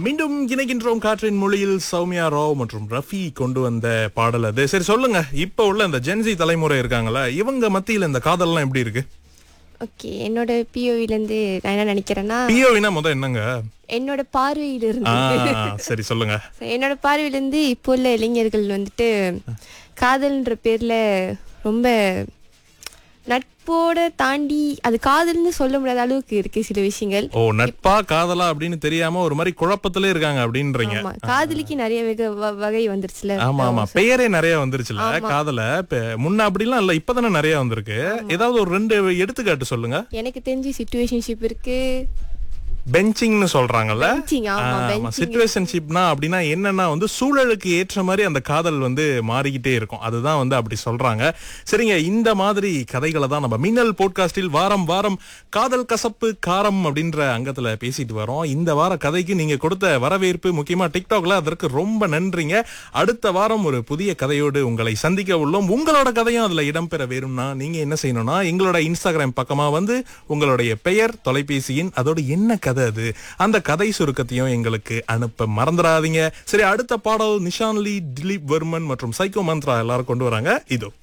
மீண்டும் இணைகின்றோம் காற்றின் மொழியில் சௌமியா ராவ் மற்றும் ரஃபி கொண்டு வந்த பாடல் அது சரி சொல்லுங்க இப்ப உள்ள இந்த ஜென்சி தலைமுறை இருக்காங்கல்ல இவங்க மத்தியில இந்த காதல்லாம் எப்படி இருக்கு ஓகே என்னோட பிஓவில இருந்து நான் என்ன நினைக்கிறேன்னா பிஓவினா முத என்னங்க என்னோட பார்வையில ஆ, இருந்து சரி சொல்லுங்க So, என்னோட பார்வையில இருந்து இப்போ உள்ள இளைஞர்கள் வந்துட்டு காதல்ன்ற பேர்ல ரொம்ப நட்போட தாண்டி அது காதல்னு சொல்ல முடியாத அளவுக்கு இருக்கு சில விஷயங்கள் ஓ நட்பா காதலா அப்படின்னு தெரியாம ஒரு மாதிரி குழப்பத்திலே இருக்காங்க அப்படின்றீங்க ஆமா காதலிக்கு நிறைய வகை வ- வகை வந்துருச்சுல ஆமா ஆமா பெயரே நிறைய வந்துருச்சுல காதல இப்ப முன்ன அப்படிலாம் இல்ல இப்பதானே நிறைய வந்திருக்கு ஏதாவது ஒரு ரெண்டு எடுத்துக்காட்டு சொல்லுங்க எனக்கு தெரிஞ்சு சிச்சுவேஷன்ஷிப் இருக்கு பெஞ்சிங்னு சொல்றாங்கல்ல Benching, ஆமா, benching. சிச்சுவேஷன்ஷிப்னா அப்படின்னா என்னன்னா வந்து சூழலுக்கு ஏற்ற மாதிரி அந்த காதல் வந்து மாறிக்கிட்டே இருக்கும் அதுதான் வந்து அப்படி சொல்றாங்க சரிங்க இந்த மாதிரி கதைகளை தான் நம்ம மின்னல் போட்காஸ்டில் வாரம் வாரம் காதல் கசப்பு காரம் அப்படின்ற அங்கத்துல பேசிட்டு வரோம் இந்த வார கதைக்கு நீங்க கொடுத்த வரவேற்பு முக்கியமா டிக்டாக்ல அதற்கு ரொம்ப நன்றிங்க அடுத்த வாரம் ஒரு புதிய கதையோடு உங்களை சந்திக்க உள்ளோம் உங்களோட கதையும் அதுல இடம்பெற வேணும்னா நீங்க என்ன செய்யணும்னா எங்களோட இன்ஸ்டாகிராம் பக்கமா வந்து உங்களுடைய பெயர் தொலைபேசியின் அதோட என்ன கதை அது அந்த கதை சுருக்கத்தையும் எங்களுக்கு அனுப்ப மறந்துடாதீங்க சரி அடுத்த பாடல் நிஷான்லி திலீப் வர்மன் மற்றும் சைக்கோ மந்த்ரா எல்லாரும் கொண்டு வராங்க இதோ